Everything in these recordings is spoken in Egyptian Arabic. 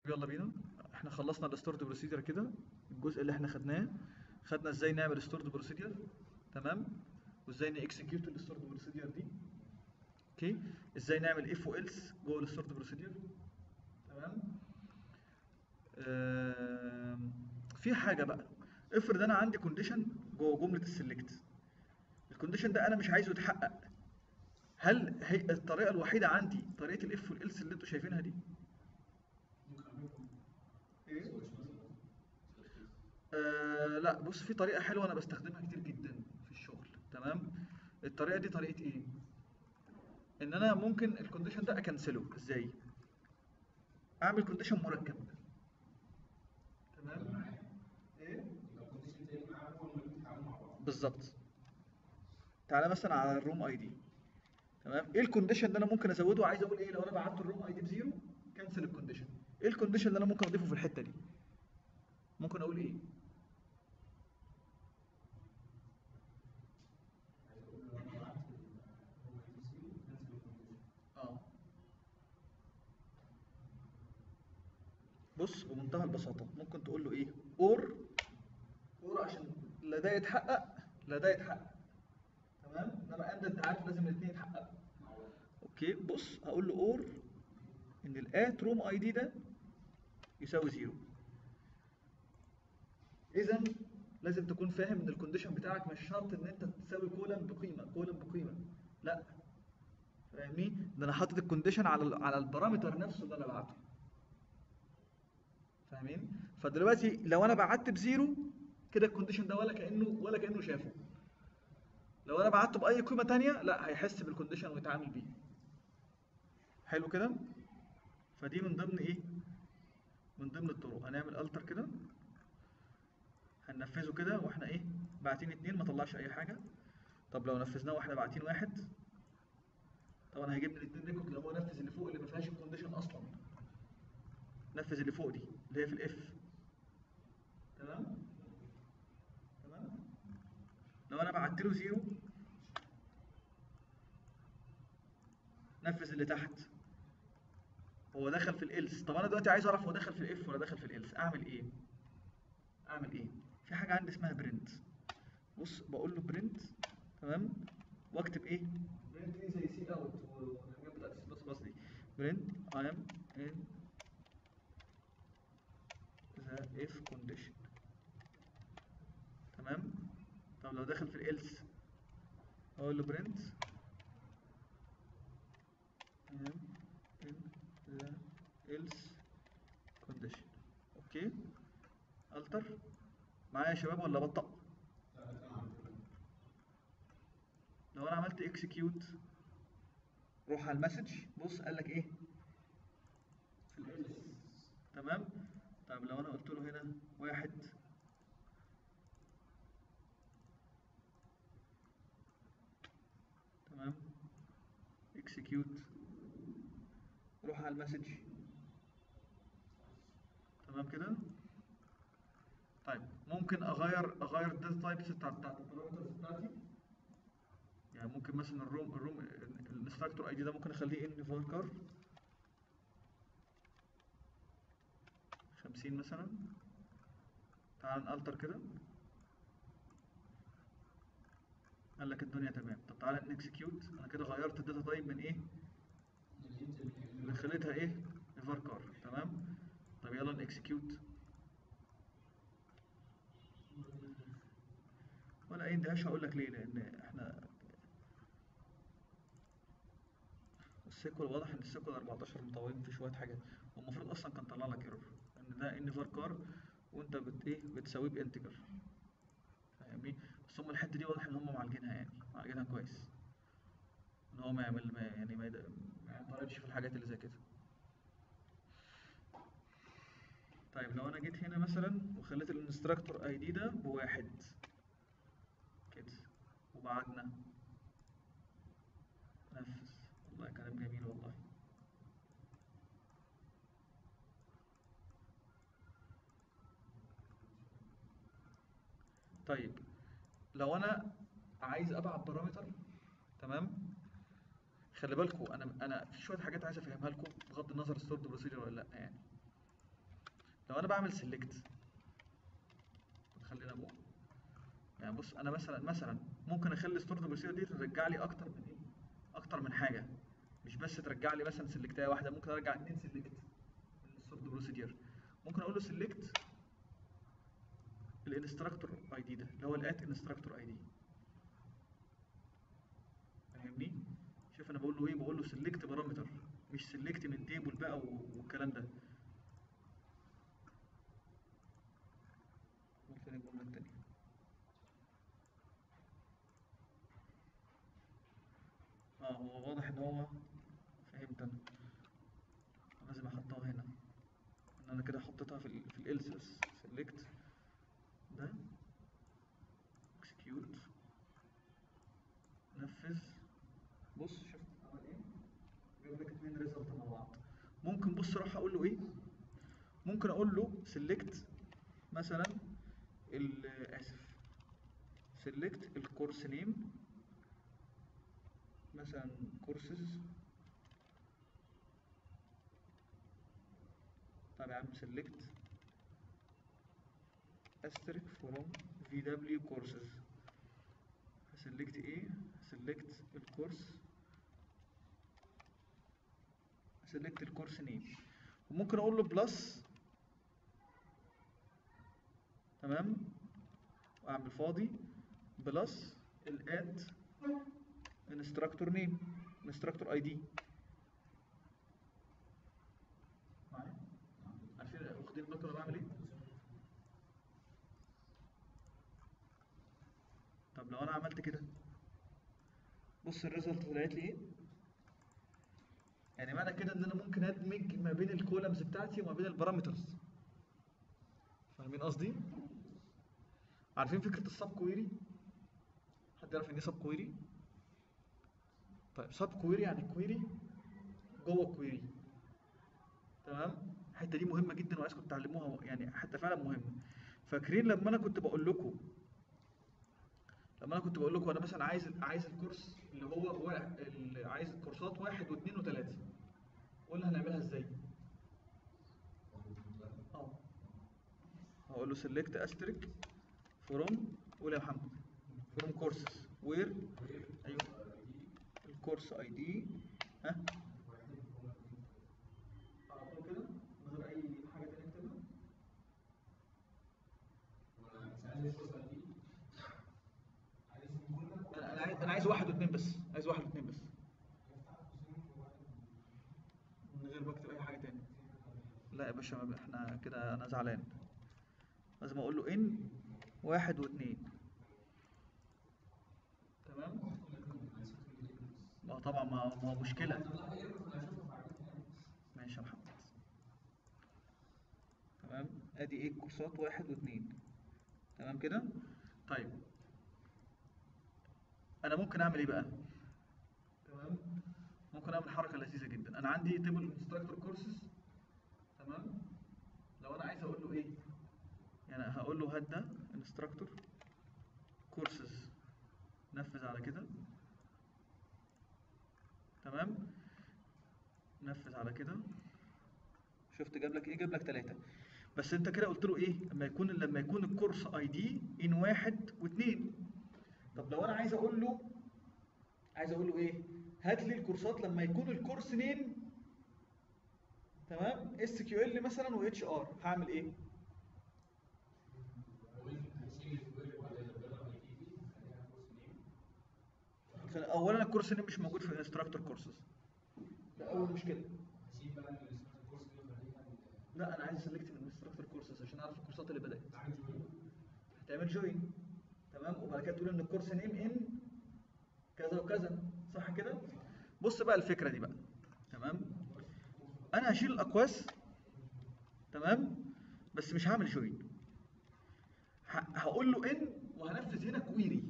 يلا بينا احنا خلصنا الستورد بروسيجر كده الجزء اللي احنا خدناه خدنا ازاي نعمل ستورد بروسيجر تمام وازاي نكسكيوت الستورد بروسيجر دي اوكي ازاي نعمل اف والس جوه الستورد بروسيجر تمام آم، في حاجه بقى افرض انا عندي كونديشن جوه جمله السلكت الكونديشن ده انا مش عايزه يتحقق هل هي الطريقه الوحيده عندي طريقه الاف والالس اللي انتوا شايفينها دي ايه آه لا بص في طريقه حلوه انا بستخدمها كتير جدا في الشغل تمام الطريقه دي طريقه ايه ان انا ممكن الكونديشن ده اكنسله ازاي اعمل كونديشن مركب تمام ايه بالظبط تعالى مثلا على الروم اي دي تمام ايه الكونديشن اللي انا ممكن ازوده عايز اقول ايه لو انا بعت الروم اي دي بزيرو كنسل الكونديشن ايه الكونديشن اللي انا ممكن اضيفه في الحته دي ممكن اقول ايه اه بص بمنتهى البساطه ممكن تقول له ايه اور اور عشان لا ده يتحقق لا ده يتحقق تمام انما انت انت عارف لازم الاثنين يتحققوا اوكي بص هقول له اور ان الات روم اي دي ده يساوي زيرو اذا لازم تكون فاهم ان الكونديشن بتاعك مش شرط ان انت تساوي كولم بقيمه كولم بقيمه لا فاهمني ده انا حاطط الكونديشن على ال- على البارامتر نفسه اللي انا بعته فاهمين فدلوقتي لو انا بعت بزيرو كده الكونديشن ده ولا كانه ولا كانه شافه لو انا بعته باي قيمه تانية لا هيحس بالكونديشن ويتعامل بيه حلو كده فدي من ضمن ايه من ضمن الطرق هنعمل التر كده هننفذه كده واحنا ايه باعتين اتنين ما طلعش اي حاجه طب لو نفذناه واحنا باعتين واحد طبعا هيجيب لي الاتنين ريكورد لو هو نفذ اللي فوق اللي ما فيهاش الكونديشن اصلا نفذ اللي فوق دي اللي هي في الاف تمام تمام لو انا بعت له زيرو نفذ اللي تحت هو دخل في الالس طب انا دلوقتي عايز اعرف هو دخل في الاف ولا دخل في الالس اعمل ايه اعمل ايه في حاجه عندي اسمها برنت بص بقول له برنت تمام واكتب ايه برنت دي زي سي اوت والحاجات بتاعت السي بلس بلس دي برنت اي ام ان ذا اف كونديشن تمام طب لو دخل في الالس اقول له برنت تمام in the else condition اوكي التر معايا يا شباب ولا بطأ لو انا عملت اكسكيوت روح على المسج بص قال لك ايه في الالس تمام طب لو انا قلت له هنا واحد تمام اكسكيوت روح على المسج تمام كده طيب ممكن اغير اغير الداتا تايبس بتاعت بتاعت البارامترز بتاعتي يعني ممكن مثلا الروم الروم الانستراكتور اي دي ده ممكن اخليه ان فاركر 50 مثلا تعال نالتر كده قال لك الدنيا تمام طب تعالى نكسكيوت انا كده غيرت الداتا تايب من ايه اللي خليتها ايه فاركر تمام طب يلا نكسكيوت ولا اي اندهاش هقول لك ليه لان احنا السيكول واضح ان السيكول 14 مطولين في شويه حاجات والمفروض اصلا كان طلع لك ايرور ان ده ان فاركار وانت بت ايه بتساويه بانتجر فاهمني بس هم الحته دي واضح ان هم معالجينها يعني معالجينها كويس ان هو ما يعمل ما يعني ما يد- ما يعترضش في الحاجات اللي زي كده طيب لو انا جيت هنا مثلا وخليت الانستراكتور اي دي ده بواحد كده وبعتنا نفذ والله كلام جميل والله طيب لو انا عايز ابعت بارامتر تمام خلي بالكم انا انا في شويه حاجات عايز افهمها لكم بغض النظر ستورد بروسيجر ولا لا يعني لو انا بعمل سيلكت خلينا فوق يعني بص انا مثلا مثلا ممكن اخلي ستورد بروسيجر دي ترجع لي اكتر من ايه اكتر من حاجه مش بس ترجع لي مثلا سيلكتايه واحده ممكن ارجع اتنين سيلكت من الستورد بروسيجر ممكن اقول له سيلكت الانستراكتور اي دي ده اللي هو الات انستراكتور اي دي فاهمني شوف انا بقول له ايه بقول له سيلكت بارامتر مش سيلكت من تيبل بقى و- والكلام ده قول تاني الجمله التانيه اه هو واضح ان هو فهمت انا لازم احطها هنا ان انا كده حطيتها في ال في الالسس سيلكت ده اكسكيوت نفذ بص شوف عمل ايه جاب لك اتنين ريزلت مع بعض ممكن بص راح اقول له ايه ممكن اقول له سيلكت مثلا ال اسف سيلكت الكورس نيم مثلا كورسز طب يا عم سيلكت asterisk from VW courses هسلكت ايه هسلكت الكورس هسلكت الكورس نيم وممكن اقول له بلس تمام واعمل فاضي بلس الاد انستراكتور نيم انستراكتور اي دي معايا عارفين واخدين بالكم انا بعمل ايه طب لو انا عملت كده بص الريزلت طلعت لي ايه يعني معنى كده ان انا ممكن ادمج ما بين الكولمز بتاعتي وما بين البارامترز فاهمين قصدي عارفين فكره السب كويري حد يعرف يعني ايه سب كويري طيب سب كويري يعني كويري جوه الكويري تمام الحته دي مهمه جدا وعايزكم تتعلموها يعني حتى فعلا مهمه فاكرين لما انا كنت بقول لكم لما انا كنت بقول لكم انا مثلا عايز عايز الكورس اللي هو واحد اللي عايز الكورسات واحد واثنين وثلاثه قلنا هنعملها ازاي؟ اه هقول له سيلكت استريك فروم قول يا محمد فروم كورسز وير ايوه الكورس اي دي ها على طول كده من غير اي حاجه تانية اكتبها انا انا عايز انا عايز واحد واثنين بس عايز واحد واثنين بس من غير ما اكتب اي حاجه تاني لا يا باشا ما- احنا كده انا زعلان لازم اقول له ان واحد واثنين تمام اه طبعا ما ما هو مشكله ماشي يا محمد تمام ادي ايه كورسات واحد واثنين تمام كده طيب انا ممكن اعمل ايه بقى تمام ممكن اعمل حركه لذيذه جدا انا عندي تيبل انستراكتور كورسز تمام لو انا عايز اقول له ايه يعني هقول له هات ده انستراكتور كورسز نفذ على كده تمام نفذ على كده شفت جاب لك ايه جاب لك ثلاثة بس انت كده قلت له ايه لما يكون لما يكون الكورس اي دي ان واحد واثنين طب لو انا عايز اقول له عايز اقول له ايه هات لي الكورسات لما يكون الكورس نيم تمام اس كيو ال مثلا و اتش ار هعمل ايه خل- اولا الكورس نيم مش موجود في الانستراكتور كورسز ده اول مشكله لا انا عايز اسلكت من الانستراكتور كورسز عشان اعرف الكورسات اللي بدات هتعمل جوين تمام وبعد كده تقول ان الكورس نيم ان كذا وكذا صح كده بص بقى الفكره دي بقى تمام انا هشيل الاقواس تمام بس مش هعمل جوين ه- هقول له ان وهنفذ هنا كويري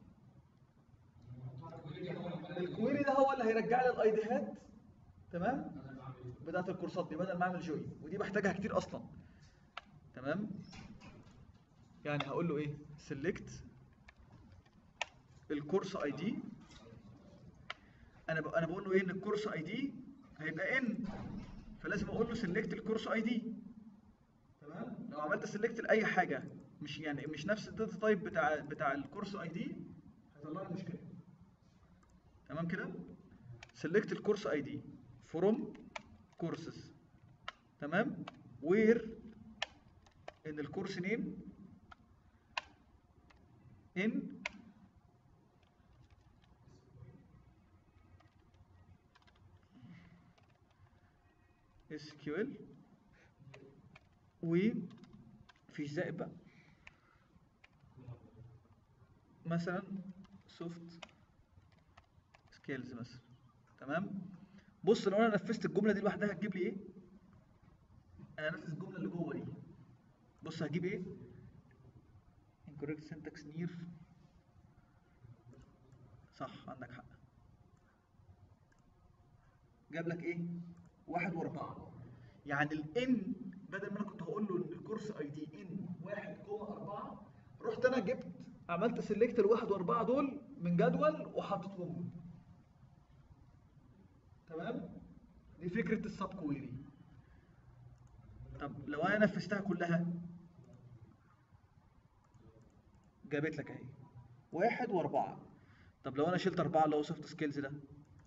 الكويري ده هو اللي هيرجع لي الاي ديهات تمام بتاعت الكورسات دي بدل ما اعمل جوين ودي بحتاجها كتير اصلا تمام يعني هقول له ايه سيلكت الكورس اي دي انا ب... انا بقول له ايه ان الكورس اي دي هيبقى ان فلازم اقول له سيلكت الكورس اي دي تمام عملت سيلكت لاي حاجه مش يعني مش نفس الداتا تايب بتاع بتاع الكورس اي دي هيطلع لي مشكله تمام كده سيلكت الكورس اي دي فروم كورسز تمام وير ان الكورس نيم ان اس كيو ال وفيش زائد بقى مثلا سوفت سكيلز مثلا تمام بص لو انا نفذت الجمله دي لوحدها هتجيب لي ايه انا نفذ الجمله اللي جوه دي بص هجيب ايه incorrect syntax near صح عندك حق جاب لك ايه واحد واربعة يعني الان بدل ما انا كنت هقول له ان الكورس اي دي ان واحد كوما اربعة رحت انا جبت عملت سيلكت الواحد واربعة دول من جدول وحطيتهم تمام دي فكرة السب كويري طب لو انا نفذتها كلها جابت لك اهي واحد واربعة طب لو انا شلت اربعة اللي هو سوفت سكيلز ده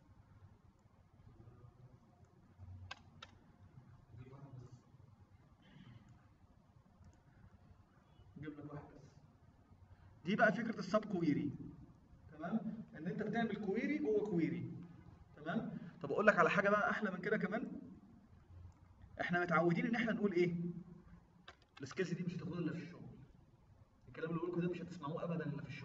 جيب لك واحد بس دي بقى فكره السب كويري تمام ان انت بتعمل كويري جوه كويري تمام طب اقول لك على حاجه بقى احلى من كده كمان احنا متعودين ان احنا نقول ايه السكيلز دي مش هتاخدها الا في الشغل الكلام اللي بقوله ده مش هتسمعوه ابدا الا في الشغل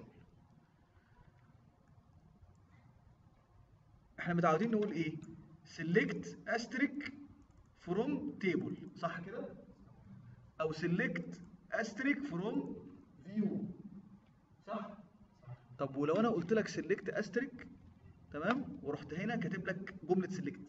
احنا متعودين نقول ايه سيلكت استريك فروم تيبل صح كده او سيلكت استريك فروم فيو صح طب ولو انا قلت لك سيلكت استريك تمام ورحت هنا كاتب لك جمله سيلكت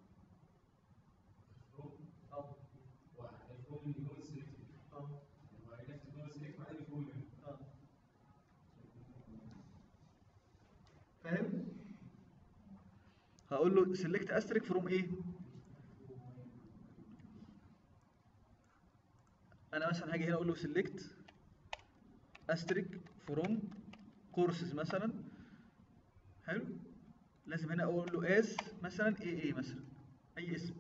فاهم هقول له سيلكت استريك فروم ايه انا مثلا هاجي هنا اقول له سيلكت استريك فروم كورسز مثلا حلو لازم هنا اقول له از مثلا اي اي مثلا اي اسم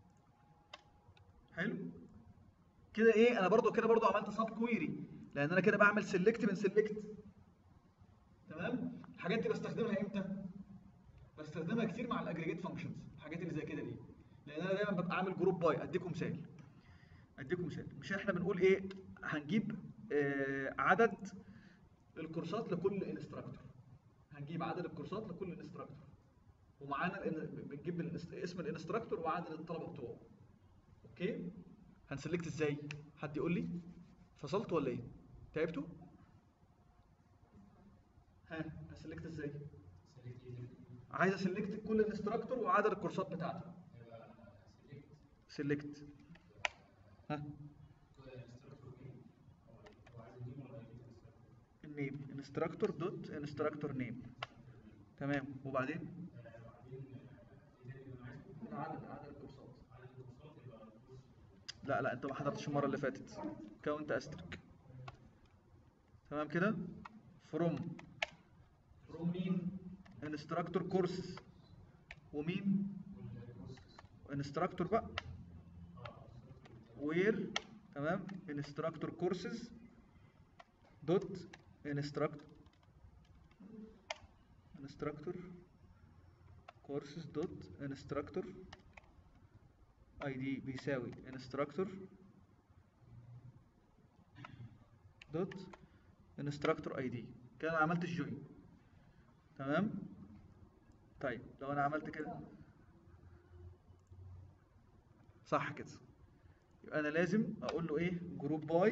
حلو كده ايه انا برضو كده برضو عملت سب كويري لان انا كده بعمل سيلكت من سيلكت تمام الحاجات دي بستخدمها امتى بستخدمها كتير مع الاجريجيت فانكشنز الحاجات اللي زي كده دي لان انا دايما ببقى عامل جروب باي اديكم مثال اديكم مثال مش احنا بنقول ايه هنجيب آه عدد الكورسات لكل انستراكتور هنجيب عدد الكورسات لكل انستراكتور ومعانا الإن- بنجيب الانست- اسم الانستراكتور وعدد الطلبه بتوعه اوكي هنسلكت ازاي حد يقول لي فصلت ولا ايه تعبتوا ها هسلكت ازاي عايز اسلكت كل انستراكتور وعدد الكورسات بتاعته سلكت ها النيم انستراكتور دوت انستراكتور نيم تمام وبعدين عدد عدد الكورسات لا لا انت ما حضرتش المره اللي فاتت كاونت استرك تمام كده فروم فروم مين انستراكتور كورسز ومين انستراكتور بقى وير تمام انستراكتور كورسز دوت انستراكتور انستراكتور كورسز دوت انستراكتور اي دي بيساوي انستراكتور دوت انستراكتور اي دي كده انا عملت الجوين تمام طيب لو انا عملت كده صح كده يبقى انا لازم اقول له ايه جروب باي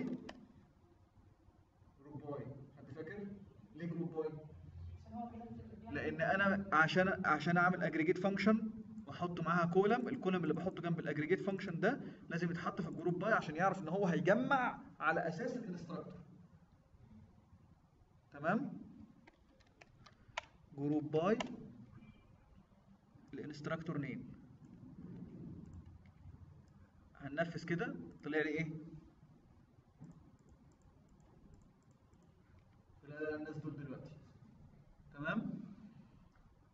جروب باي حد فاكر ليه جروب باي لان انا عشان عشان اعمل اجريجيت فانكشن واحط معاها كولم الكولم اللي بحطه جنب الاجريجيت فانكشن ده لازم يتحط في الجروب باي عشان يعرف ان هو هيجمع على اساس الانستراكتور تمام جروب باي الانستراكتور نيم هننفذ كده طلع لي ايه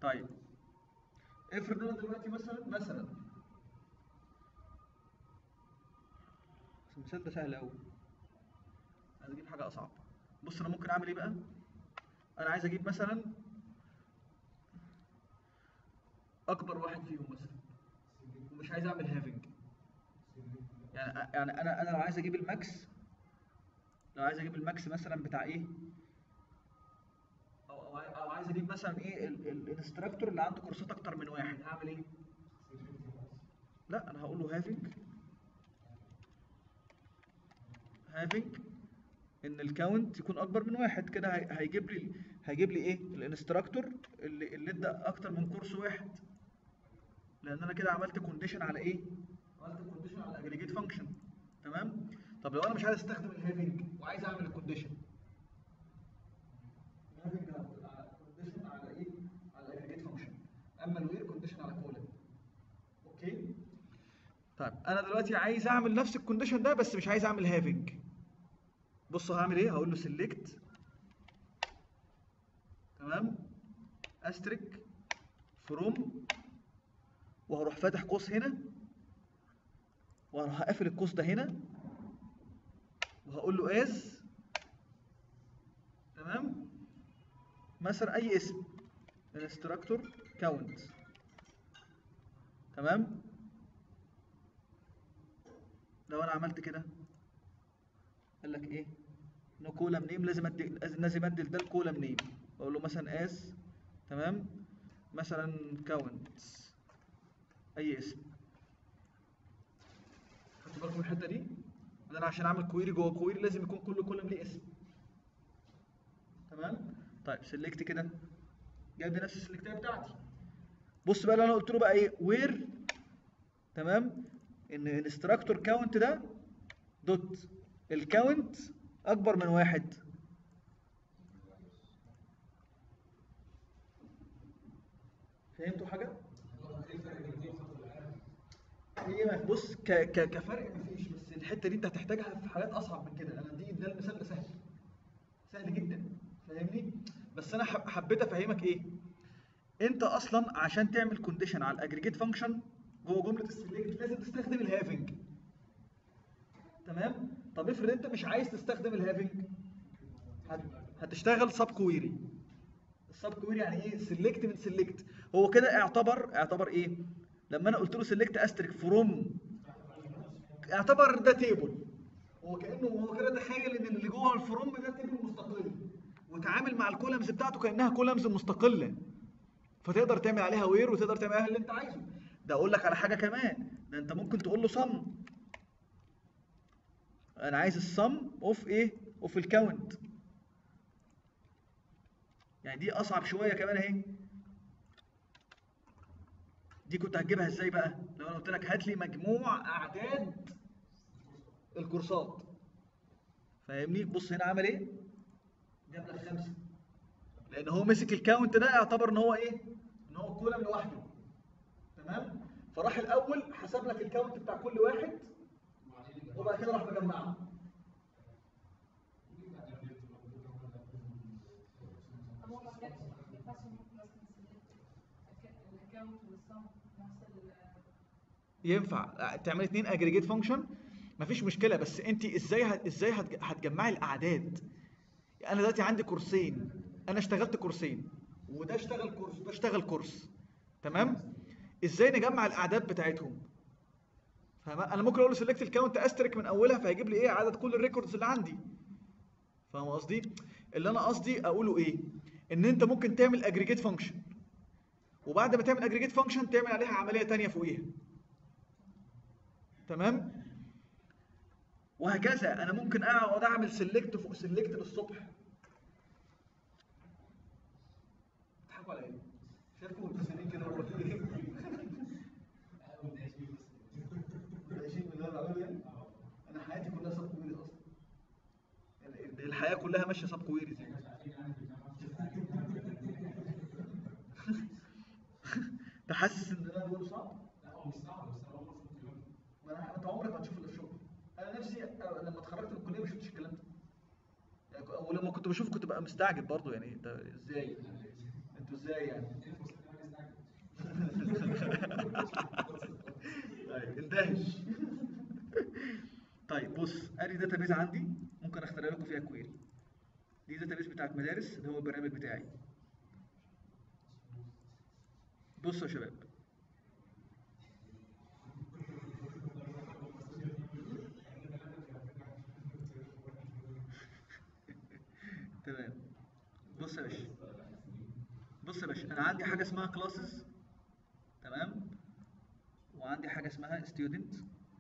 طيب افرض انا دلوقتي مثلا مثلا بس المثال ده سهل قوي عايز اجيب حاجه اصعب بص انا ممكن اعمل ايه بقى انا عايز اجيب مثلا اكبر واحد فيهم مثلا ومش عايز اعمل هافنج يعني يعني انا انا لو عايز اجيب الماكس لو عايز اجيب الماكس مثلا بتاع ايه او او عاي- أو عايز اجيب مثلا ايه ال- ال- الانستراكتور اللي عنده كورسات اكتر من واحد هعمل ايه لا انا هقول له هافنج هافنج ان الكاونت يكون اكبر من واحد كده هي- هيجيب لي هيجيب لي ايه الانستراكتور اللي اللي ادى اكتر من كورس واحد لان انا كده عملت كونديشن على ايه عملت كونديشن على الاجريجيت فانكشن تمام طب لو انا مش عايز استخدم الهافنج وعايز اعمل الكونديشن الهافنج على كونديشن على ايه على الاجريجيت فانكشن اما الوير كونديشن على كولن اوكي طيب انا دلوقتي عايز اعمل نفس الكونديشن ده بس مش عايز اعمل هافنج بص هعمل ايه هقول له سيلكت تمام استريك فروم وهروح فاتح قوس هنا وهروح قافل القوس ده هنا وهقول له از تمام مثلا اي اسم انستراكتور كاونت تمام لو انا عملت كده قال لك ايه نو كولم نيم لازم ادي لازم ادي ده الكولم نيم اقول له مثلا از تمام مثلا كاونت اي اسم خدتوا بالكم من الحته دي ان انا عشان اعمل كويري جوه كويري لازم يكون كل كولم ليه اسم تمام طيب سيلكت كده جايب لي نفس السلكتيه بتاعتي بص بقى اللي انا قلت له بقى ايه وير تمام ان الانستراكتور كاونت ده دوت الكاونت اكبر من واحد فهمتوا حاجه هي ما- بص ك ك كفرق مفيش بس الحته دي انت هتحتاجها في حاجات اصعب من كده انا دي ده المثال ده سهل سهل جدا فاهمني بس انا حب- حبيت افهمك ايه انت اصلا عشان تعمل كونديشن على الاجريجيت فانكشن جوه جمله السلكت لازم تستخدم الهافنج تمام طب افرض انت مش عايز تستخدم الهافنج هت- هتشتغل سب كويري السب كويري يعني ايه سيلكت من سيلكت هو كده اعتبر اعتبر ايه لما انا قلت له سيلكت استريك فروم اعتبر ده تيبل هو كانه هو كده تخيل ان اللي جوه الفروم ده تيبل مستقل وتعامل مع الكولمز بتاعته كانها كولمز مستقله فتقدر تعمل عليها وير وتقدر تعمل عليها اللي انت عايزه ده اقول لك على حاجه كمان ده انت ممكن تقول له صم انا عايز الصم اوف ايه اوف الكاونت يعني دي اصعب شويه كمان اهي دي كنت هتجيبها ازاي بقى لو انا قلت لك هات لي مجموع اعداد الكورسات فاهمني بص هنا عمل ايه جاب لك خمسه لان هو مسك الكاونت ده اعتبر ان هو ايه ان هو كولم لوحده تمام فراح الاول حسب لك الكاونت بتاع كل واحد وبعد كده راح مجمعهم طب هو ما كانش ما ينفعش ممكن مثلا نسلكت الاكونت والصم نفس ال ينفع تعمل اتنين اجريجيت فانكشن مفيش مشكله بس انت ازاي هت... ازاي هتج... هتجمعي الاعداد انا دلوقتي عندي كورسين انا اشتغلت كورسين وده اشتغل كورس وده اشتغل كورس تمام ازاي نجمع الاعداد بتاعتهم فاهم انا ممكن اقول له سيلكت الكاونت استرك من اولها فهيجيب لي ايه عدد كل الريكوردز اللي عندي فاهم قصدي اللي انا قصدي اقوله ايه ان انت ممكن تعمل اجريجيت فانكشن وبعد ما تعمل اجريجيت فانكشن تعمل عليها عمليه تانية فوقيها تمام وهكذا انا ممكن اقعد اعمل سيلكت فوق سيلكت للصبح تضحكوا على ايه شايفكم مبتسمين كده ولا في ايه متضايقين من اللي انا بعمله يعني انا حياتي كلها سب كويري اصلا يعني الحياه كلها ماشيه سب كويري زي انت حاسس ان انا بقوله صعب؟ ما انا انت عمرك ما هتشوف الا في الشغل انا نفسي لما اتخرجت من الكليه ما شفتش الكلام ده يعني ولما كنت بشوف كنت بقى مستعجب برضه يعني انت ازاي انتوا ازاي يعني طيب اندهش طيب بص ادي داتابيز عندي ممكن اخترع لكم فيها كويري دي داتابيز بتاعت مدارس اللي هو البرنامج بتاعي بصوا يا شباب تمام بص يا باشا بص يا باشا انا عندي حاجه اسمها كلاسز تمام وعندي حاجه اسمها ستودنت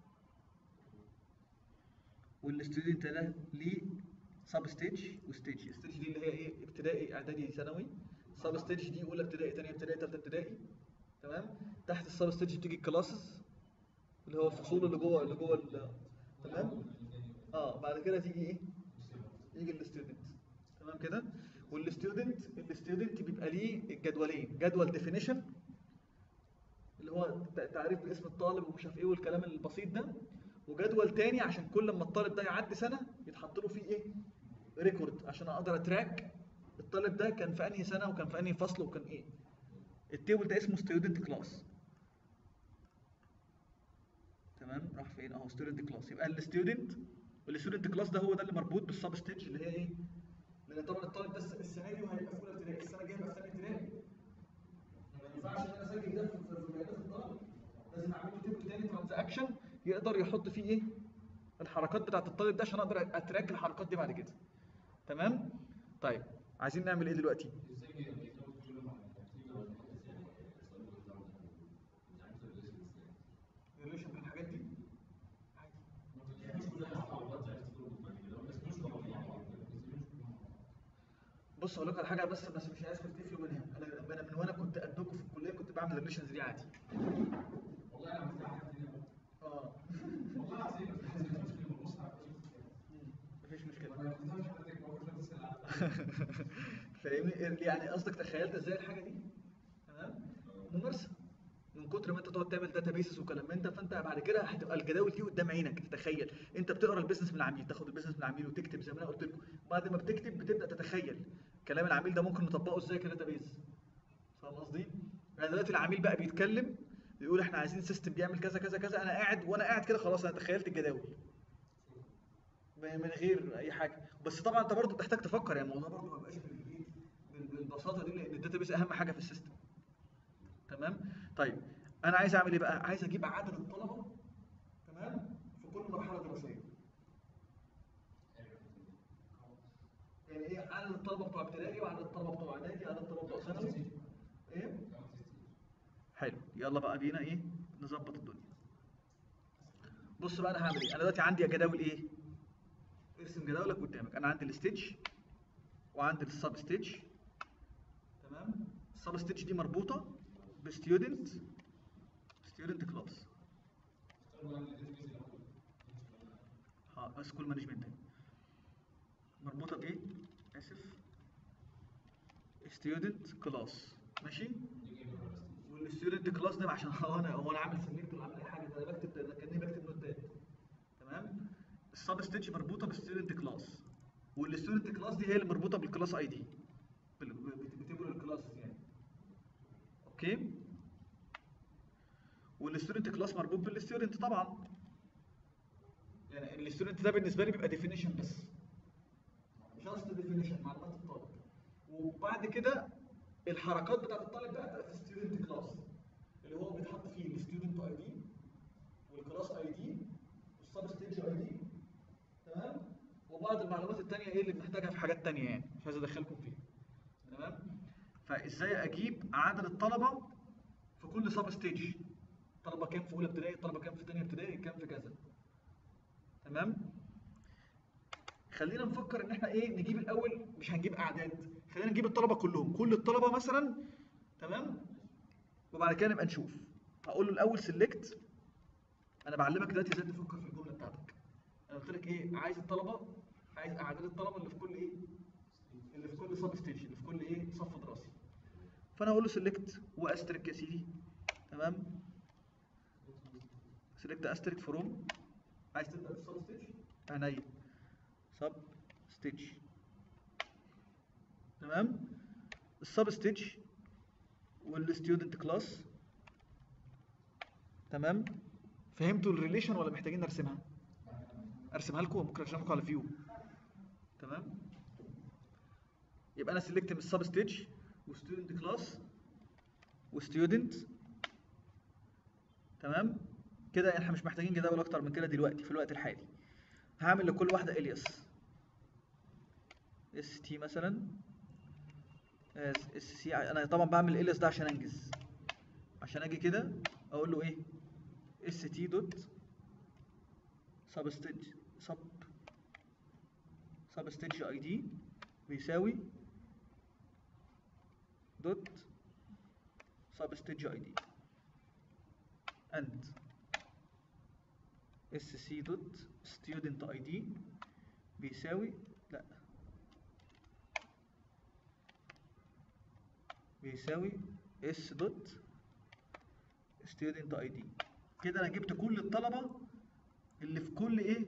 والستودنت ده ليه سب ستيج وستيج الستيج دي اللي هي ايه ابتدائي اعدادي ثانوي سب ستيج دي اولى ابتدائي ثانيه ابتدائي ثالثه ابتدائي تمام تحت السب ستيج بتيجي الكلاسز اللي هو الفصول اللي جوه اللي جوه ال- تمام اه بعد كده تيجي ايه يجي الستودنت تمام كده والستودنت الستودنت بيبقى ليه جدولين جدول ديفينيشن اللي هو ت- تعريف باسم الطالب ومش عارف ايه والكلام البسيط ده وجدول تاني عشان كل ما الطالب ده يعدي سنه يتحط له فيه ايه ريكورد عشان اقدر اتراك الطالب ده كان في انهي سنه وكان في انهي فصل وكان ايه التيبل ده اسمه ستودنت كلاس تمام راح فين اهو ستودنت كلاس يبقى الستودنت والستودنت كلاس ده هو ده اللي مربوط بالسب ستيج اللي هي ايه لان طبعا الطالب ده الس- السنه دي وهيبقى في اولى ابتدائي السنه الجايه هيبقى في ثانيه ابتدائي ما ينفعش ان انا اسجل ده في في- في بيانات الطالب لازم اعمل له تيبل تاني ترانزاكشن يقدر يحط فيه ايه الحركات بتاعت الطالب ده عشان اقدر اتراك الحركات دي بعد كده تمام طيب عايزين نعمل ايه دلوقتي ريليشن بين الحاجات دي بص اقول لكم على حاجه بس بس مش عايزكم تقفلوا منها انا انا من وانا كنت قدكم في الكليه كنت بعمل الريليشنز دي عادي اه مفيش مشكله فاهمني يعني قصدك تخيلت ازاي الحاجه دي تمام ممارسه من كتر ما انت تقعد تعمل داتا بيسز وكلام من ده فانت بعد كده هتبقى الجداول دي قدام عينك تتخيل انت بتقرا البيزنس من العميل تاخد البيزنس من العميل وتكتب زي ما انا قلت لكم بعد ما بتكتب بتبدا تتخيل كلام العميل ده ممكن نطبقه ازاي كداتا بيز فاهم قصدي؟ يعني دلوقتي العميل بقى بيتكلم يقول احنا عايزين سيستم بيعمل كذا كذا كذا انا قاعد وانا قاعد كده خلاص انا تخيلت الجداول من غير اي حاجه بس طبعا انت برضه بتحتاج تفكر يعني الموضوع برضه ما بقاش بالايه بال- بالبساطه دي لان الداتا بيس اهم حاجه في السيستم تمام طيب انا عايز اعمل ايه بقى عايز اجيب عدد الطلبه تمام في كل مرحله دراسيه يعني ايه عدد الطلبه بتوع ابتدائي وعدد الطلبه بتوع اعدادي عدد الطلبه بتوع ثانوي ايه حلو يلا بقى بينا ايه نظبط الدنيا بص بقى انا هعمل ايه انا دلوقتي عندي جداول ايه ارسم جداولك قدامك انا عندي الستيج وعندي السب ستيج تمام السب ستيج دي مربوطه بستودنت ستودنت كلاس اه سكول مانجمنت مربوطه بايه اسف ستودنت كلاس ماشي والستودنت كلاس ده عشان هو انا هو انا عامل سلكت ولا عامل اي حاجه ده انا بكتب ده كاني بكتب نوتات تمام السب ستيج مربوطه بالستودنت كلاس والستودنت كلاس دي هي اللي مربوطه بالكلاس اي دي بتبقوا الكلاس يعني اوكي والستودنت كلاس مربوط بالستودنت طبعا يعني الستودنت ده بالنسبه لي بيبقى ديفينيشن بس جاست ديفينيشن معلومات الطالب وبعد كده الحركات بتاعت الطالب بقى بتبقى في الستودنت كلاس اللي هو بيتحط فيه الستودنت اي دي والكلاس اي دي والسب ستيج اي دي تمام وبعض المعلومات التانية ايه اللي بنحتاجها في حاجات تانية يعني مش عايز ادخلكم فيها تمام فازاي اجيب عدد الطلبة في كل سب ستيج طلبة كام في اولى ابتدائي طلبة كام في تانية ابتدائي كام في كذا تمام خلينا نفكر ان احنا ايه نجيب الاول مش هنجيب اعداد خلينا نجيب الطلبه كلهم كل الطلبه مثلا تمام وبعد كده نبقى نشوف هقول له الاول سيلكت انا بعلمك دلوقتي ازاي تفكر في الجمله بتاعتك انا قلت لك ايه عايز الطلبه عايز اعداد الطلبه اللي في كل ايه اللي في كل سب ستيج اللي في كل ايه صف دراسي فانا اقول له سيلكت واسترك يا سيدي تمام سيلكت استرك فروم عايز تبدا بالسب ستيج عينيا سب ستيج تمام السب ستيج والستودنت كلاس تمام فهمتوا الريليشن ولا محتاجين نرسمها ارسمها لكم ممكن ارسمها لكم على فيو تمام يبقى انا سيلكت من السب ستيج وستودنت كلاس وستودنت تمام كده احنا مش محتاجين جداول اكتر من كده دلوقتي في الوقت الحالي هعمل لكل واحده الياس اس تي مثلا اس سي انا طبعا بعمل الياس ده عشان انجز عشان اجي كده اقول له ايه اس تي دوت سب ستيج سب سب ستيج اي دي بيساوي دوت سب ستيج اي دي اند اس سي دوت ستودنت اي دي بيساوي لا بيساوي اس دوت ستودنت اي دي كده انا جبت كل الطلبه اللي في كل ايه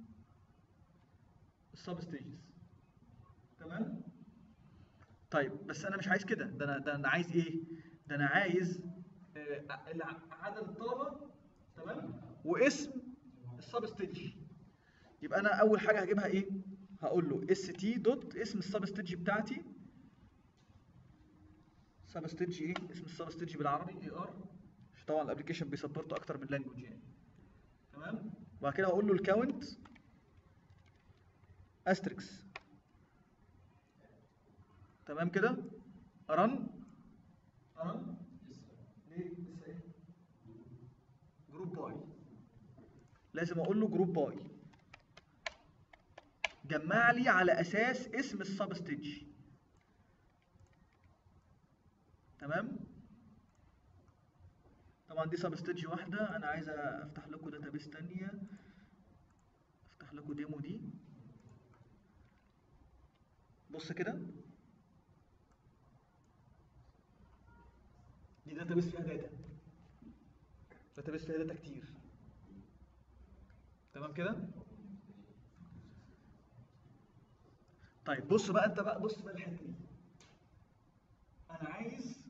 السب ستيجز تمام طيب بس انا مش عايز كده ده انا ده انا عايز ايه ده انا عايز آه، الع- عدد الطلبه تمام واسم السب ستيج يبقى انا اول حاجه هجيبها ايه هقول له اس تي دوت اسم السب ستيج بتاعتي سب ستيج ايه اسم السب ستيج بالعربي اي ار طبعا الابلكيشن بيسبورت اكتر من لانجوج يعني تمام وبعد كده هقول له الكاونت استريكس تمام كده رن رن ليه لسه ايه جروب باي لازم اقول له جروب باي جمع لي على اساس اسم السب ستيج تمام طبعا دي سب ستيج واحده انا عايز افتح لكم داتابيس تانية افتح لكم ديمو دي بص كده دي داتابيس فيها داتا داتابيس فيها داتا كتير تمام كده طيب بص بقى انت بقى بص بقى الحته دي انا عايز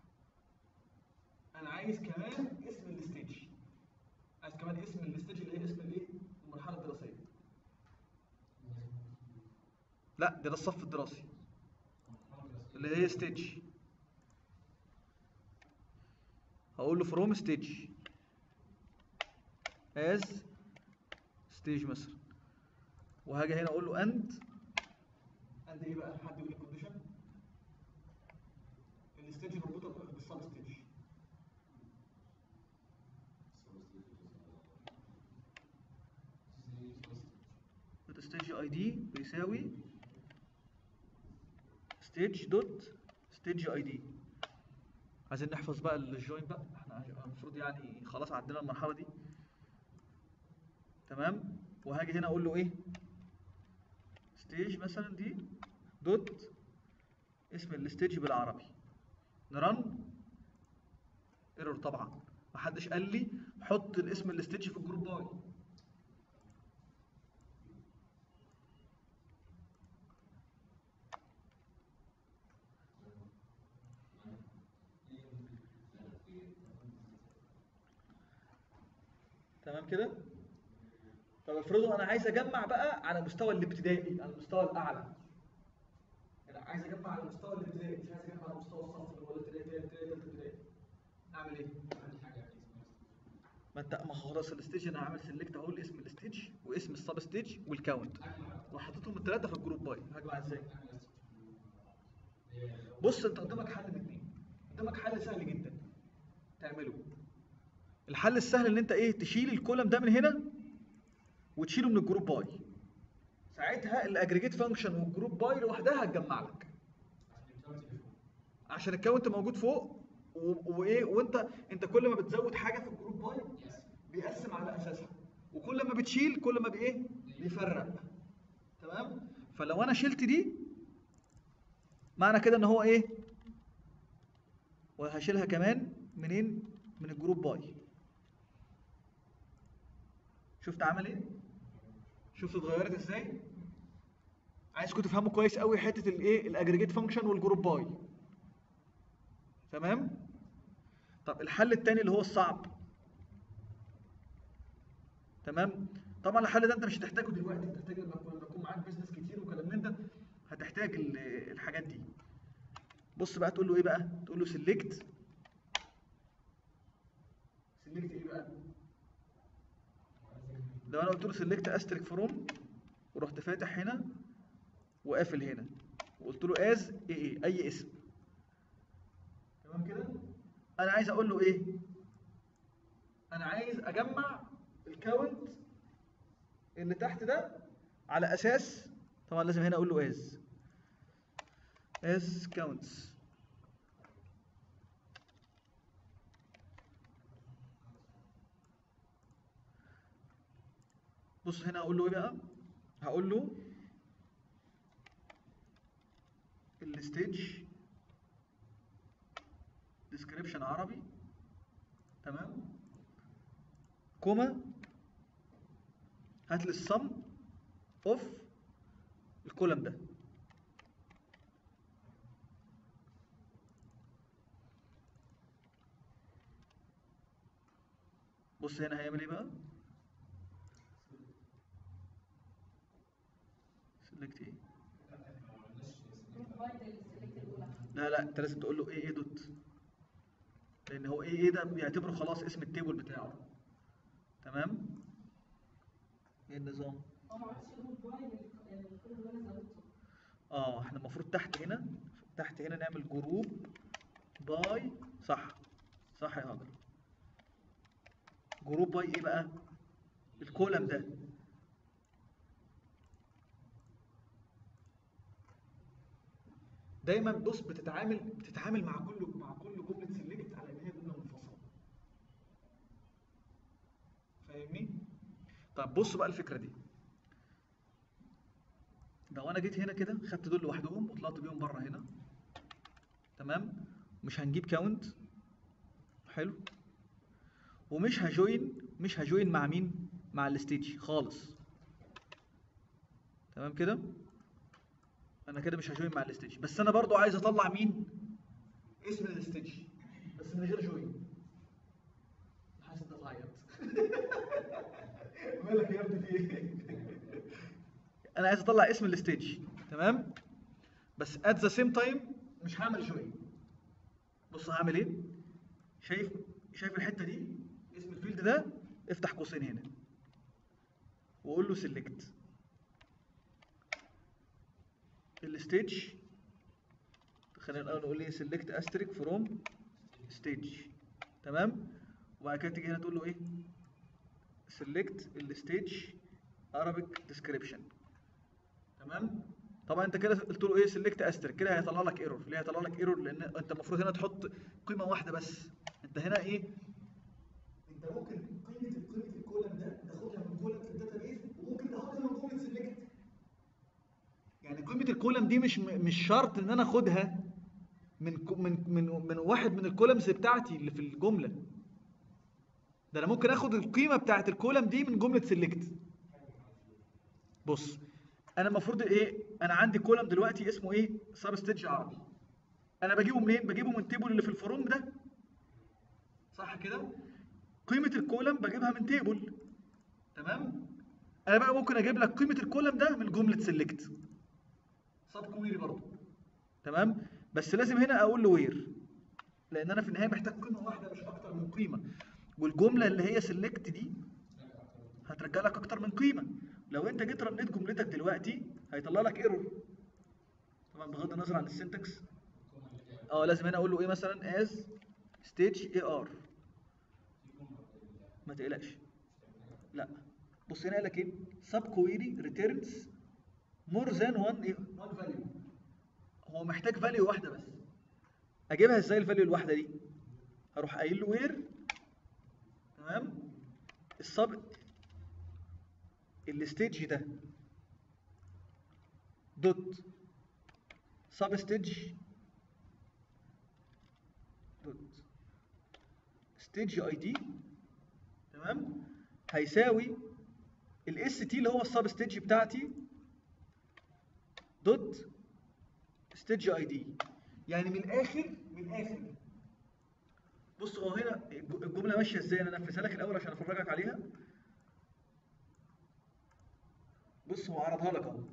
انا عايز كمان اسم الستيج عايز كمان اسم الستيج اللي هي اسم الايه المرحله الدراسيه لا ده ده الصف الدراسي اللي هي ستيج هقول له فروم ستيج از ستيج مثلا وهاجي هنا اقول له اند اند ايه بقى حد يقول الكونديشن الستيج مربوطه بالسب ستيج ستيج اي دي بيساوي ستيج دوت ستيج اي دي عايزين نحفظ بقى الجوين بقى احنا عايز- المفروض يعني خلاص عدينا المرحله دي تمام وهاجي هنا اقول له ايه ستيج مثلا دي دوت اسم الستيج بالعربي نرن ايرور طبعا محدش قال لي حط الاسم الستيج في الجروب باي تمام كده طب افرضوا انا عايز اجمع بقى على مستوى الابتدائي على المستوى الاعلى انا عايز اجمع على مستوى الابتدائي مش عايز اجمع على مستوى الصف اللي هو الابتدائي ابتدائي ابتدائي ابتدائي اعمل ايه ما انت ما هو خلاص الستيج انا عامل سيلكت اهو لاسم الستيج واسم السب ستيج والكاونت وحطيتهم الثلاثه في الجروب باي هجمع ازاي بص انت قدامك حل من اتنين قدامك حل سهل جدا تعمله الحل السهل ان انت ايه تشيل الكولم ده من هنا وتشيله من الجروب باي ساعتها الاجريجيت فانكشن والجروب باي لوحدها هتجمع لك عشان الكاونت موجود فوق و- وايه وانت انت كل ما بتزود حاجه في الجروب باي بيقسم على اساسها وكل ما بتشيل كل ما بايه بيفرق تمام فلو انا شلت دي معنى كده ان هو ايه وهشيلها كمان منين من الجروب باي شفت عمل ايه شفت اتغيرت ازاي عايزكم تفهموا كويس قوي حته الايه الاجريجيت فانكشن والجروب باي تمام طب الحل التاني اللي هو الصعب تمام طبعا الحل ده انت مش هتحتاجه دلوقتي انت هتحتاج لما يكون- لما يكون معاك بيزنس كتير وكلام من ده هتحتاج ال- الحاجات دي بص بقى تقول له ايه بقى تقول له سيلكت سيلكت ايه بقى لو انا قلت له سيلكت استريك فروم ورحت فاتح هنا وقافل هنا وقلت له از ايه ايه اي اسم تمام كده انا عايز اقول له ايه انا عايز اجمع الكاونت اللي تحت ده على اساس طبعا لازم هنا اقول له از as counts بص هنا هقول له ايه بقى هقول له الستيج description عربي تمام كوما هات لي السم اوف الكولم ده بص هنا هيعمل ايه بقى سيلكت ايه provide السلكت الاولى لا لا انت لازم تقول له ايه ايه دوت لان هو ايه ايه ده بيعتبره خلاص اسم التيبل بتاعه تمام ايه النظام هو ما عملش بروفايد الكل اللي انا زودته اه احنا المفروض تحت هنا تحت هنا نعمل جروب باي صح صح يا هاجر جروب باي ايه بقى الكولم ده دايما بص بتتعامل بتتعامل مع كل مع كل جمله سيلكت على ان هي جمله منفصله فاهمني طب بص بقى الفكره دي لو انا جيت هنا كده خدت دول لوحدهم وطلعت بيهم بره هنا تمام مش هنجيب كاونت حلو ومش هجوين مش هجوين مع مين مع الستيج خالص تمام كده انا كده مش هجوين مع الستيج بس انا برضو عايز اطلع مين اسم الستيج بس من غير جوين حاسس انت تعيط مالك يا ابني في ايه انا عايز اطلع اسم الستيج تمام بس at the same time مش هعمل جوين بص هعمل ايه شايف شايف الحته دي اسم الفيلد ده افتح قوسين هنا وقول له سيلكت الستيج خلينا الاول نقول ايه سيلكت استريك فروم ستيج تمام وبعد كده تيجي هنا تقول له ايه سيلكت الستيج Arabic description تمام طبعا انت كده قلت له ايه سيلكت استر كده هيطلع لك ايرور ليه هيطلع لك ايرور لان انت المفروض هنا تحط قيمه واحده بس انت هنا ايه انت ممكن قيمه قيمه الكولم ده تاخدها من كولم في الداتابيز وممكن تاخدها من جمله سيلكت يعني قيمه الكولم دي مش مش شرط ان انا اخدها من كو- من من من واحد من الكولمز بتاعتي اللي في الجمله ده انا ممكن اخد القيمه بتاعت الكولم دي من جمله سيلكت بص انا المفروض ايه انا عندي كولم دلوقتي اسمه ايه سب ستيج عربي انا بجيبه منين بجيبه من التيبل اللي في الفروم ده صح كده قيمه الكولم بجيبها من تيبل تمام انا بقى ممكن اجيب لك قيمه الكولم ده من جمله سيلكت سب كويري برضه تمام بس لازم هنا اقول له وير لان انا في النهايه محتاج قيمه واحده مش اكتر من قيمه والجمله اللي هي سيلكت دي هترجع لك اكتر من قيمه لو انت جيت رنيت جملتك دلوقتي هيطلع لك ايرور طبعا بغض النظر عن السنتكس اه لازم هنا اقول له ايه مثلا از ستيج اي ار ما تقلقش لا بص هنا قال لك ايه سب كويري ريتيرنز مور ذان 1 1 فاليو هو محتاج فاليو واحده بس اجيبها ازاي الفاليو الواحده دي هروح قايل له وير تمام السب الستيج ده دوت سب ستيج دوت ستيج اي دي تمام هيساوي الاس تي اللي هو السب ستيج بتاعتي دوت ستيج اي دي يعني من الاخر من الاخر بص هو هنا الج- الجمله ماشيه ازاي انا انفذها لك الاول عشان افرجك عليها بص هو عرضها لك اهو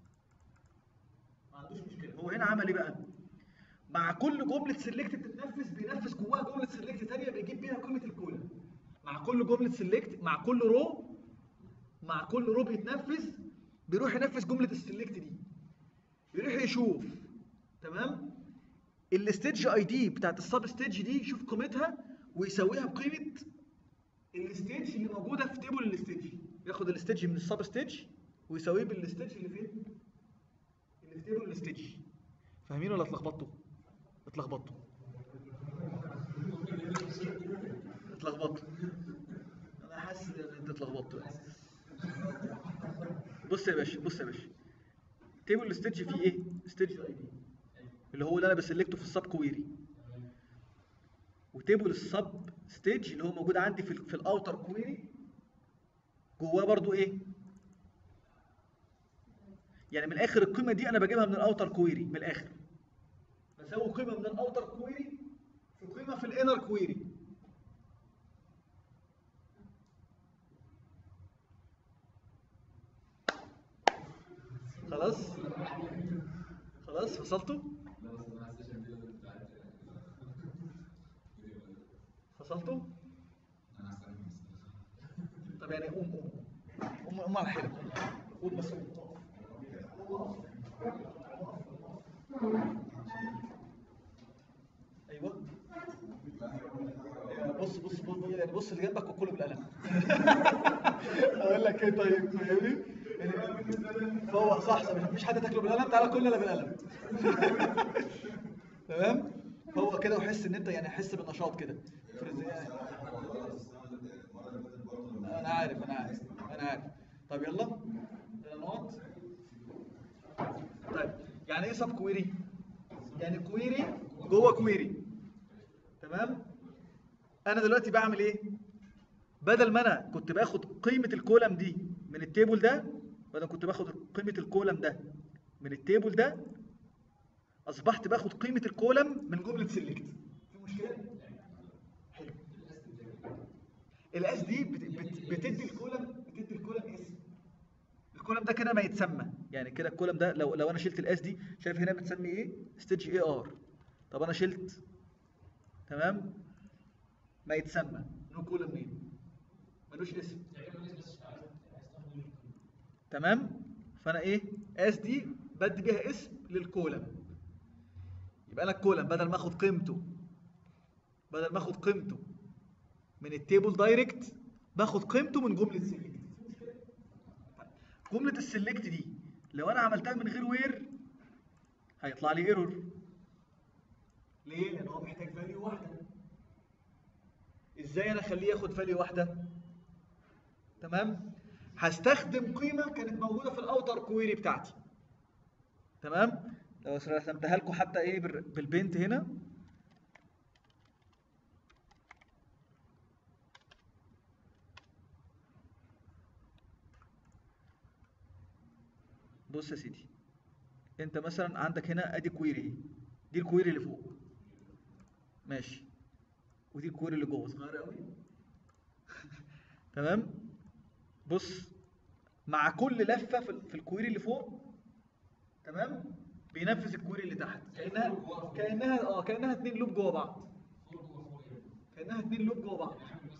ما عندوش مشكله هو هنا عمل ايه بقى مع كل جمله سيلكت بتتنفذ بينفذ جواها جمله سيلكت ثانيه بيجيب بيها قيمه الكولا مع كل جمله سيلكت مع كل رو مع كل رو بيتنفذ بيروح ينفذ جمله السيلكت دي يروح يشوف تمام الستيج اي دي بتاعت السب ستيج دي يشوف قيمتها ويساويها بقيمه الستيج اللي موجوده في تيبل الستيج ياخد الستيج من السب ستيج ويساويه بالستيج اللي فين اللي في تيبل الستيج فاهمين ولا اتلخبطتوا اتلخبطتوا اتلخبطتوا انا حاسس ان انت اتلخبطتوا بص يا باشا بص يا باشا تيبل الستيج فيه ايه ستيج اي دي اللي هو اللي انا بسلكته في السب كويري وتيبل السب ستيج اللي هو موجود عندي في ال في الاوتر كويري جواه برضو ايه يعني من الاخر القيمه دي انا بجيبها من الاوتر كويري من الاخر بساوي قيمه من الاوتر كويري في قيمه في الانر كويري خلاص خلاص فصلتوا فصلتوا طب يعني قوم قوم قوم قوم على حيلك قوم بس قوم ايوه أيوة، بص بص بص يعني بص اللي جنبك وكله بالقلم اقول لك ايه طيب فاهمني فهو صح صح مفيش حد تاكله بالقلم تعالى كلنا بالقلم تمام هو كده وحس ان انت يعني حس بالنشاط كده افرض يعني انا عارف انا عارف انا عارف طب يلا يلا نقط طيب يعني ايه سب كويري يعني كويري جوه كويري تمام انا دلوقتي بعمل ايه بدل ما انا كنت باخد قيمه الكولم دي من التيبل ده بدل ما كنت باخد قيمه الكولم ده من التيبل ده اصبحت باخد قيمه الكولم من جمله سيلكت في مشكله حلو الاس دي بت- بت- بتدي الكولم بتدي الكولم اسم الكولم ده كده ما يتسمى يعني كده الكولم ده لو لو انا شلت الاس دي شايف هنا بتسمي ايه ستيج اي ار طب انا شلت تمام ما يتسمى نو كولم نيم ملوش اسم تمام فانا ايه اس دي بدي بيها اسم للكولم يبقى انا الكولم بدل ما اخد قيمته بدل ما اخد قيمته من التيبل دايركت باخد قيمته من جمله سيلكت جمله السيلكت دي لو انا عملتها من غير وير هيطلع لي ايرور ليه لان هو محتاج فاليو واحده ازاي انا اخليه ياخد فاليو واحده تمام هستخدم قيمه كانت موجوده في الاوتر كويري بتاعتي تمام لو رسمتها لكم حتى ايه بال- بالبنت هنا بص يا سيدي انت مثلا عندك هنا ادي كويري اهي دي الكويري اللي فوق ماشي ودي الكويري اللي جوه صغيره قوي تمام بص مع كل لفه في في الكويري اللي فوق تمام بينفذ الكويري اللي تحت كانها كانها اه كانها اتنين لوب جوه بعض كانها اتنين لوب جوه بعض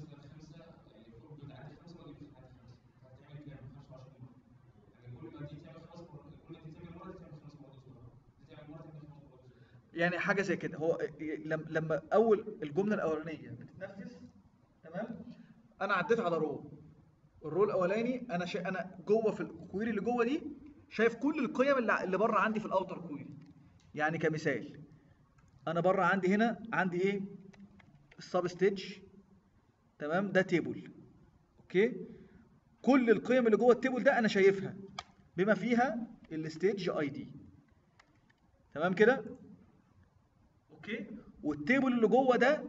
يعني حاجه زي كده هو لما لما اول الجمله الاولانيه بتتنفذ تمام انا عديت على رو الرو الاولاني انا شا... انا جوه في الكويري اللي جوه دي شايف كل القيم اللي, اللي بره عندي في الاوتر كويري يعني كمثال انا بره عندي هنا عندي ايه السب ستيج تمام ده تيبل اوكي كل القيم اللي جوه التيبل ده انا شايفها بما فيها الستيج اي دي تمام كده اوكي والتيبل اللي جوه ده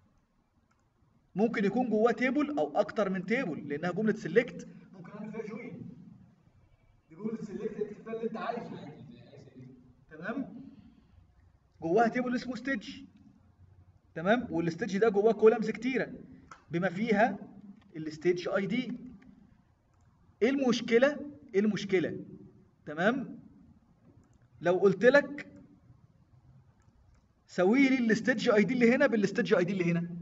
ممكن يكون جواه تيبل او اكتر من تيبل لانها جمله سيلكت ممكن اعمل فيها جوين دي جمله سيلكت تكتبها اللي انت عايزه تمام جواها تيبل اسمه ستيج تمام والستيج ده جواه كولمز كتيره بما فيها الستيج اي دي ايه المشكله ايه المشكله تمام لو قلت لك سوي لي الاستيدج اي دي اللي هنا بالاستيدج اي دي اللي هنا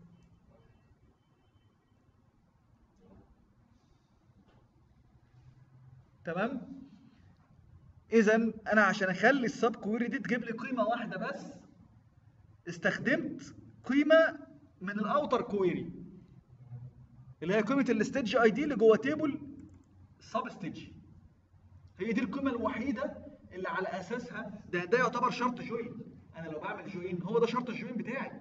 تمام اذا انا عشان اخلي السب كويري دي تجيب لي قيمه واحده بس استخدمت قيمه من الاوتر كويري اللي هي قيمه الاستيدج اي دي اللي جوه تيبل سب ستيدج هي دي القيمه الوحيده اللي على اساسها ده ده يعتبر شرط جوين انا لو بعمل جوين هو ده شرط الجوين بتاعي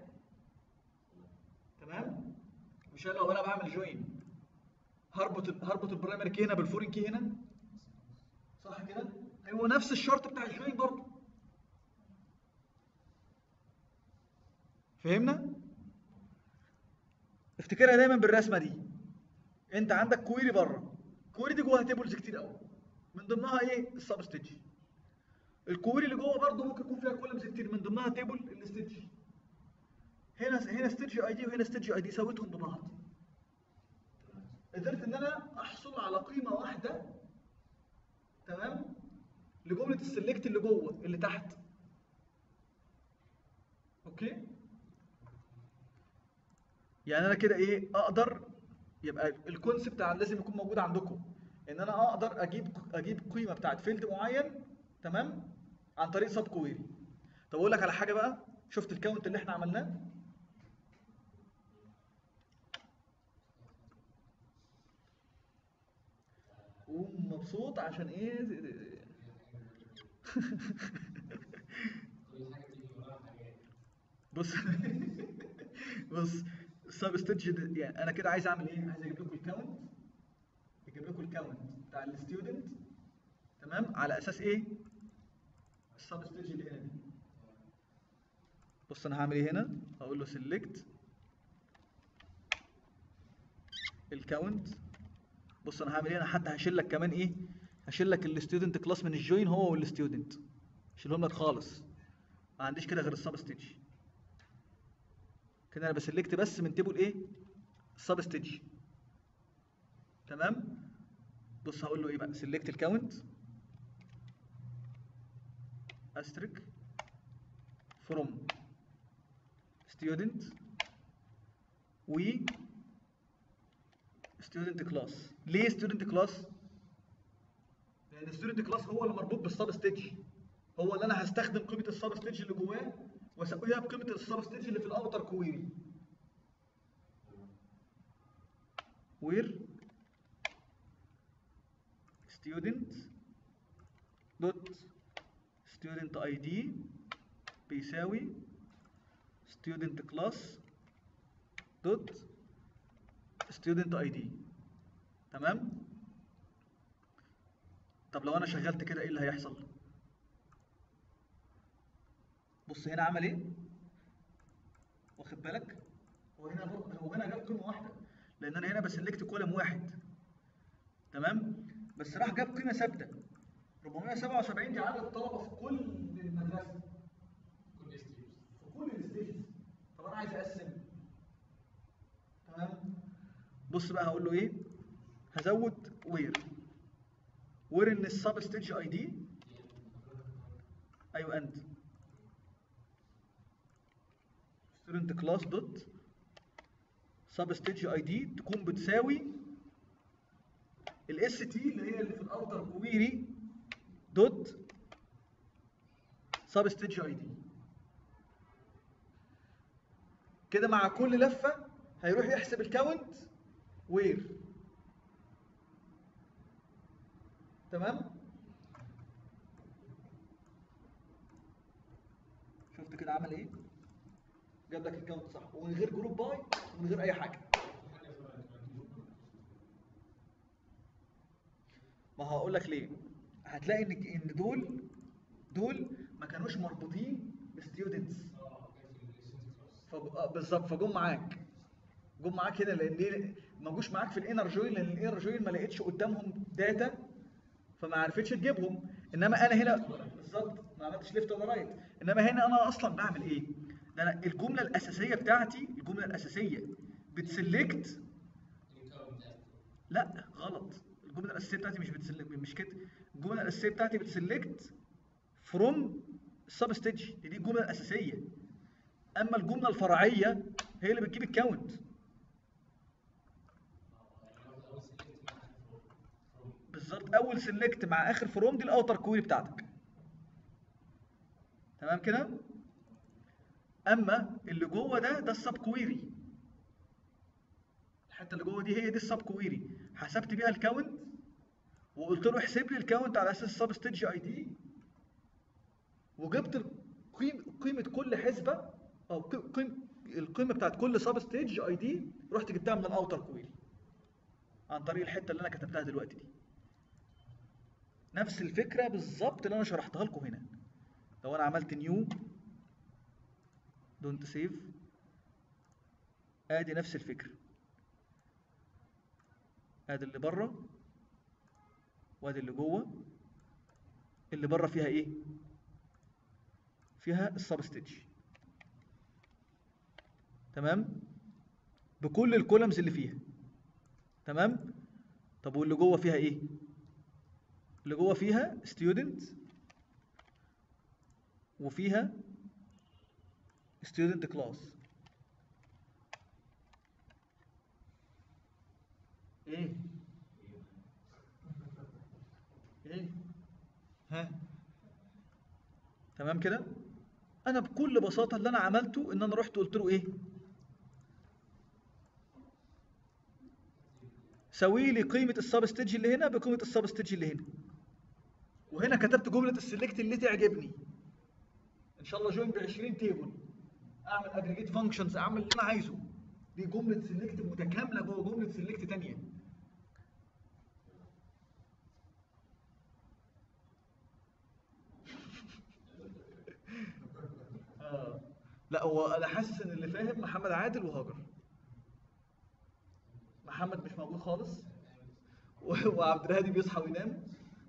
تمام مش أنا لو انا بعمل جوين هربط ال- هربط البرايمري كي هنا بالفورين كي هنا صح كده هو نفس الشرط بتاع الجوين برضه فهمنا افتكرها دايما بالرسمه دي انت عندك كويري بره الكويري دي جواها تيبلز كتير قوي من ضمنها ايه السب ستيج الكويري اللي جوه برضه ممكن يكون فيها كولمز كتير من ضمنها تيبل الستيج هنا هنا ستيج اي دي وهنا ستيج اي دي سويتهم ببعض قدرت ان انا احصل على قيمه واحده تمام لجمله السلكت اللي جوه اللي تحت اوكي يعني انا كده ايه اقدر يبقى الكونسبت لازم يكون موجود عندكم ان انا اقدر اجيب اجيب قيمه بتاعت فيلد معين تمام عن طريق سب كويري طب اقول لك على حاجه بقى شفت الكاونت اللي احنا عملناه قوم مبسوط عشان ايه بص بص السب ستيج يعني انا كده عايز اعمل ايه عايز اجيب لكم الكاونت اجيب لكم الكاونت بتاع الستودنت تمام على اساس ايه السب ستيج اللي هنا دي بص انا هعمل ايه هنا هقول له سيلكت الكاونت بص انا هعمل ايه انا حتى هشيل لك كمان ايه هشيل لك الستودنت كلاس من الجوين هو والستودنت شيلهم لك خالص ما عنديش كده غير السب ستيج كده انا بسلكت بس من تيبل ايه السب ستيج تمام بص هقول له ايه بقى سلكت الكاونت استريك فروم ستودنت و ستودنت كلاس ليه ستودنت كلاس لان الستودنت كلاس هو اللي مربوط بالسب ستيج هو اللي انا هستخدم قيمه السب ستيج اللي جواه واسويها بقيمه السب ستيج اللي في الاوتر كويري وير student دوت student id بيساوي student class دوت student id تمام طب لو انا شغلت كده ايه اللي هيحصل بص هنا عمل ايه واخد بالك هو هنا برضه هو هنا جاب قيمه واحده لان انا هنا بسلكت كولم واحد تمام بس راح جاب قيمه ثابته 477 دي عدد طلبه في كل المدرسه في كل الستيجز طب انا عايز اقسم تمام بص بقى هقول له ايه هزود وير وير ان السب ستيج اي دي ايوه انت ستودنت كلاس دوت سب ستيج اي دي تكون بتساوي الاس تي اللي هي اللي في الاوتر كويري دوت سب ستيج اي دي كده مع كل لفه هيروح يحسب الكاونت وير تمام شفت كده عمل ايه جاب لك الكاونت صح ومن غير جروب باي ومن غير اي حاجه ما هقول لك ليه هتلاقي ان ان دول دول ما كانوش مربوطين بستودنتس بالظبط فجم معاك جم معاك هنا لان ليه ما جوش معاك في الانر جوين لان الانر جوين ما لقيتش قدامهم داتا فما عرفتش تجيبهم انما انا هنا بالظبط ما عملتش ليفت ولا رايت انما هنا انا اصلا بعمل ايه ده انا الجمله الاساسيه بتاعتي الجمله الاساسيه بتسلكت لا غلط الجمله الاساسيه بتاعتي مش بتسلكت مش كده الجمله الاساسيه بتاعتي بتسلكت فروم السب ستيج دي الجمله الاساسيه اما الجمله الفرعيه هي اللي بتجيب الكاونت بالظبط اول سيلكت مع اخر فروم دي الاوتر كويري بتاعتك تمام كده اما اللي جوه ده ده السب كويري الحته اللي جوه دي هي دي السب كويري حسبت بيها الكاونت وقلت له احسب لي الكاونت على اساس السب ستيج اي دي وجبت القيم- قيمه كل حسبه او ق- قيم القيمه بتاعت كل سب ستيج اي دي رحت جبتها من الاوتر كويري عن طريق الحته اللي انا كتبتها دلوقتي دي نفس الفكره بالظبط اللي انا شرحتها لكم هنا لو انا عملت نيو دونت سيف ادي نفس الفكره ادي اللي بره وادي اللي جوه اللي بره فيها ايه فيها السب ستيج تمام بكل الكولمز اللي فيها تمام طب واللي جوه فيها ايه اللي جوه فيها student وفيها student class ايه ايه ها تمام كده انا بكل بساطه اللي انا عملته ان انا رحت قلت له ايه سوي لي قيمه السب ستيج اللي هنا بقيمه السب ستيج اللي هنا وهنا كتبت جمله السلكت اللي تعجبني ان شاء الله جوين ب 20 تيبل اعمل اجريجيت فانكشنز اعمل اللي انا عايزه دي جمله سلكت متكامله جوه جمله سلكت ثانيه آه. لا هو انا حاسس ان اللي فاهم محمد عادل وهاجر محمد مش موجود خالص و- وعبد الهادي بيصحى وينام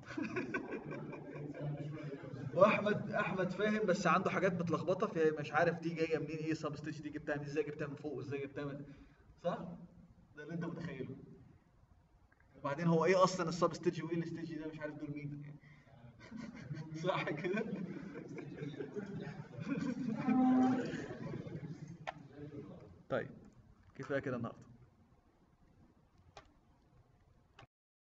واحمد احمد فاهم بس عنده حاجات متلخبطه فمش عارف دي جايه منين ايه سب ستيج دي جبتها من ازاي جبتها من فوق وازاي جبتها من صح ده اللي انت متخيله وبعدين هو ايه اصلا السب ستيج وايه الستيج ده مش عارف دول مين صح كده طيب كفايه كده النهارده